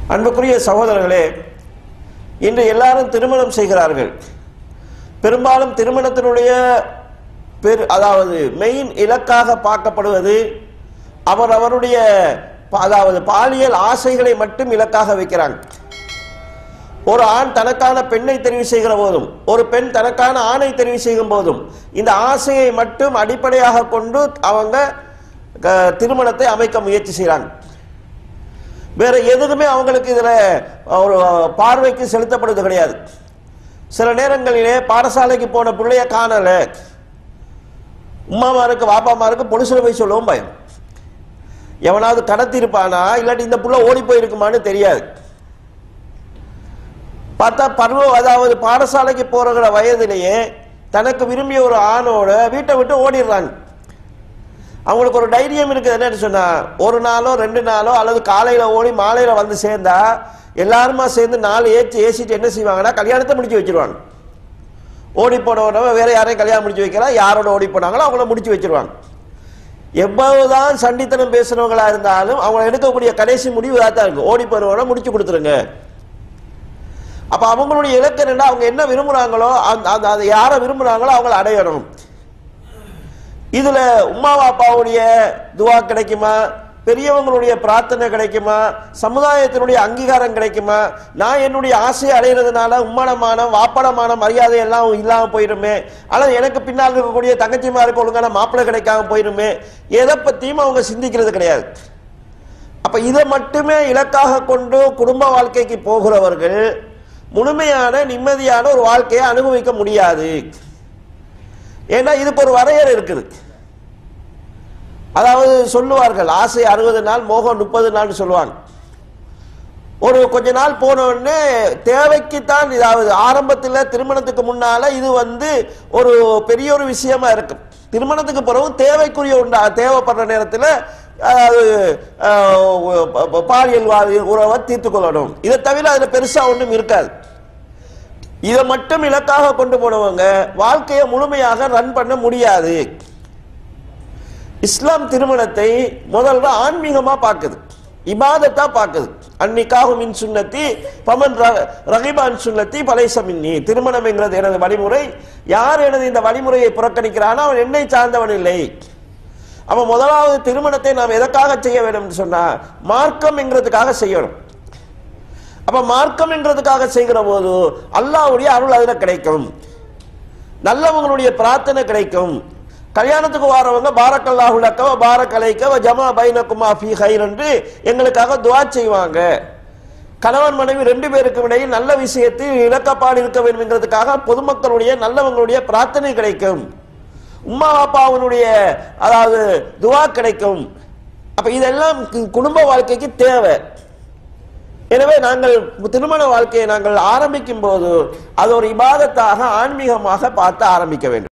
அன்புக்குரிய சகோதரர்களே இன்று எல்லாரும் திருமணம் செய்கிறார்கள் பெரும்பாலும் திருமணத்தினுடைய பெரு அதாவது மெயின் இலக்காக பார்க்கப்படுவது அவர் அவருடைய ப- அதாவது பாலியல் ஆசைகளை மட்டும் இலக்காக வைக்கிறாங்க ஒரு ஆண் தனக்கான பெண்ணை தெரிவு செய்கிற போதும் ஒரு பெண் தனக்கான ஆணை தெரிவு செய்யும் போதும் இந்த ஆசையை மட்டும் அடிப்படையாக கொண்டு அவங்க க- திருமணத்தை அமைக்க முயற்சி செய்கிறாங்க வேற எதுக்குமே அவங்களுக்கு இதுல ஒரு பார்வைக்கு செலுத்தப்படுவது கிடையாது சில நேரங்களிலே பாடசாலைக்கு போன பிள்ளைய காணல உமாமாருக்கு வாப்பாமாருக்கு பொலிசுல போய் சொல்லவும் பயம் எவனாவது கடத்தி இருப்பானா இல்லாட்டி இந்த புள்ள ஓடி போயிருக்குமான்னு தெரியாது பார்த்தா பருவ அதாவது பாடசாலைக்கு போகிற வயதிலேயே தனக்கு விரும்பிய ஒரு ஆணோட வீட்டை விட்டு ஓடிடுறாங்க அவங்களுக்கு ஒரு தைரியம் இருக்குது என்னன்னு சொன்னா ஒரு நாளோ ரெண்டு நாளோ அல்லது காலையில ஓடி மாலையில வந்து சேர்ந்தா எல்லாருமா சேர்ந்து நாலு ஏற்றி ஏசிட்டு என்ன செய்வாங்கன்னா கல்யாணத்தை முடிச்சு வச்சிருவாங்க ஓடி போனவனவ வேற யாரையும் கல்யாணம் முடிச்சு வைக்கலாம் யாரோட ஓடி போனாங்களோ அவங்கள முடிச்சு வச்சிருவாங்க எவ்வளவுதான் சண்டித்தனம் பேசுறவங்களா இருந்தாலும் அவங்க எடுக்கக்கூடிய கடைசி முடிவு தான் இருக்கும் ஓடி போறவன முடிச்சு கொடுத்துருங்க அப்ப அவங்களுடைய இலக்கு என்னன்னா அவங்க என்ன விரும்புறாங்களோ அந்த அந்த- அதை யாரை விரும்புறாங்களோ அவங்கள அடையணும் இதுல உமா அப்பாவுடைய துவா கிடைக்குமா பெரியவங்களுடைய பிரார்த்தனை கிடைக்குமா சமுதாயத்தினுடைய அங்கீகாரம் கிடைக்குமா நான் என்னுடைய ஆசையை அடைகிறதுனால உம்மனமான வாப்படமான மரியாதை எல்லாம் இல்லாம போயிருமே அல்லது எனக்கு பின்னால் இருக்கக்கூடிய தங்கச்சிமாருக்கு ஒழுங்கான மாப்பிள்ளை கிடைக்காம போயிருமே எதை பத்தியும் அவங்க சிந்திக்கிறது கிடையாது அப்ப இதை மட்டுமே இலக்காக கொண்டு குடும்ப வாழ்க்கைக்கு போகிறவர்கள் முழுமையான நிம்மதியான ஒரு வாழ்க்கையை அனுபவிக்க முடியாது ஏன்னா இதுக்கு ஒரு வரையறை இருக்குது அதாவது சொல்லுவார்கள் ஆசை அறுபது நாள் மோகம் முப்பது நாள் சொல்லுவாங்க ஒரு கொஞ்ச நாள் போன உடனே தேவைக்குத்தான் இதாவது ஆரம்பத்தில் திருமணத்துக்கு முன்னால இது வந்து ஒரு பெரிய ஒரு விஷயமா இருக்கும் திருமணத்துக்கு பிறகு தேவைக்குரிய உண்டா தேவைப்படுற நேரத்தில் அதாவது அஹ், ப- ப- பாலியல் வா- உறவை தீர்த்து கொள்ளணும் இதை தவிர அதுல பெருசா ஒன்றும் இருக்காது இதை மட்டும் இலக்காக கொண்டு போனவங்க வாழ்க்கையை முழுமையாக ரன் பண்ண முடியாது இஸ்லாம் திருமணத்தை முதல்ல ஆன்மீகமா பார்க்குது இபாதத்தா பார்க்குது அன்னிக்காக மின் சுன்னத்தி பமன் ர- ரகிபான் சுன்னத்தி பலைச மின்னி திருமணம் என்கிறது எனது வழிமுறை யார் எனது இந்த வழிமுறையை புறக்கணிக்கிறானோ அவன் என்னை சார்ந்தவன் இல்லை அப்ப முதலாவது திருமணத்தை நாம் எதற்காக செய்ய வேண்டும் என்று சொன்னா மார்க்கம் என்கிறதுக்காக செய்யணும் அப்ப மார்க்கம் என்கிறதுக்காக செய்கிற போது அல்லாஹ்வுடைய அருள் அதுல கிடைக்கும் நல்லவங்களுடைய பிரார்த்தனை கிடைக்கும் கல்யாணத்துக்கு வரவங்க பாரக்கல்லாஹு லக்க பாரக் அலைக்க வ ஜமா பைனக்குமா ஃபீ ஹைர் என்று எங்களுக்காக துஆ செய்வாங்க கணவன் மனைவி ரெண்டு பேருக்கு இடையில் நல்ல விஷயத்தில் இலக்கப்பாடு இருக்க வேண்டும் என்கிறதுக்காக பொதுமக்களுடைய நல்லவங்களுடைய பிரார்த்தனை கிடைக்கும் உம்மா அப்பாவினுடைய அதாவது துவா கிடைக்கும் அப்ப இதெல்லாம் கு- குடும்ப வாழ்க்கைக்கு தேவை எனவே நாங்கள் திருமண வாழ்க்கையை நாங்கள் ஆரம்பிக்கும் போது அது ஒரு இபாதத்தாக ஆன்மீகமாக பார்த்து ஆரம்பிக்க வேண்டும்